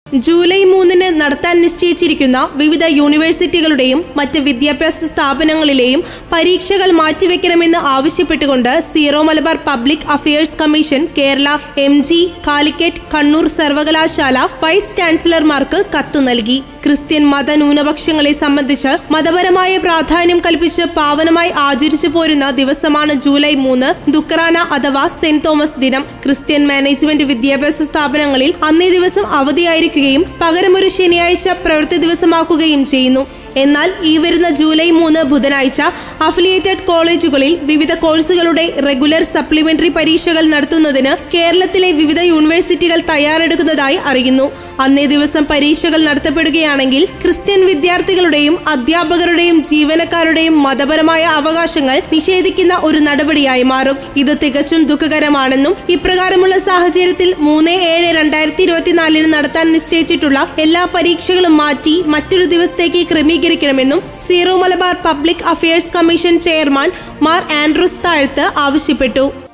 July മൂന്നിന് നടത്താൻ നിശ്ചയിച്ചിരിക്കുന്ന വിവിധ യൂണിവേഴ്സിറ്റികളുടെയും മറ്റ് വിദ്യാഭ്യാസ സ്ഥാപനങ്ങളിലെയും പരീക്ഷകൾ മാറ്റിവെക്കണമെന്ന് ആവശ്യപ്പെട്ടുകൊണ്ട് Syro Malabar public affairs commission Kerala M G Calicut Kannur സർവകലാശാല വൈസ് ചാൻസലർമാർക്ക് കത്ത് നൽകി ക്രിസ്ത്യൻ മത ന്യൂനപക്ഷങ്ങളെ സംബന്ധിച്ച് മതപരമായ പ്രാധാന്യം കൽപ്പിച്ച് പാവനമായി ആചരിച്ചു പോരുന്ന ദിവസമാണ് ജൂലൈ മൂന്ന് ദുക്രാന അഥവാ സെന്റ് തോമസ് ദിനം ക്രിസ്ത്യൻ മാനേജ്മെന്റ് വിദ്യാഭ്യാസ സ്ഥാപനങ്ങളിൽ അന്നേ ദിവസം അവധിയായിരിക്കുകയും പകരം ഒരു ശനിയാഴ്ച പ്രവൃത്തി ദിവസമാക്കുകയും ചെയ്യുന്നു എന്നാൽ ഈ വരുന്ന ജൂലൈ മൂന്ന് ബുധനാഴ്ച അഫിലിയേറ്റഡ് കോളേജുകളിൽ വിവിധ കോഴ്സുകളുടെ റെഗുലർ സപ്ലിമെന്ററി പരീക്ഷകൾ നടത്തുന്നതിന് കേരളത്തിലെ വിവിധ യൂണിവേഴ്സിറ്റികൾ തയ്യാറെടുക്കുന്നതായി അറിയുന്നു അന്നേ ദിവസം പരീക്ഷകൾ നടത്തപ്പെടുകയാണെങ്കിൽ ക്രിസ്ത്യൻ വിദ്യാർത്ഥികളുടെയും അധ്യാപകരുടെയും ജീവനക്കാരുടെയും മതപരമായ അവകാശങ്ങൾ നിഷേധിക്കുന്ന ഒരു നടപടിയായി മാറും ഇത് തികച്ചും ദുഃഖകരമാണെന്നും ഇപ്രകാരമുള്ള സാഹചര്യത്തിൽ മൂന്ന് ഏഴ് രണ്ടായിരത്തി ഇരുപത്തിനാലിന് നടത്താൻ നിശ്ചയിച്ചിട്ടുള്ള എല്ലാ പരീക്ഷകളും മാറ്റി മറ്റൊരു ദിവസത്തേക്ക് ക്രമീകരിക്കണമെന്നും Syro Malabar public affairs commission chairman Mar Andrews Thazhath ആവശ്യപ്പെട്ടു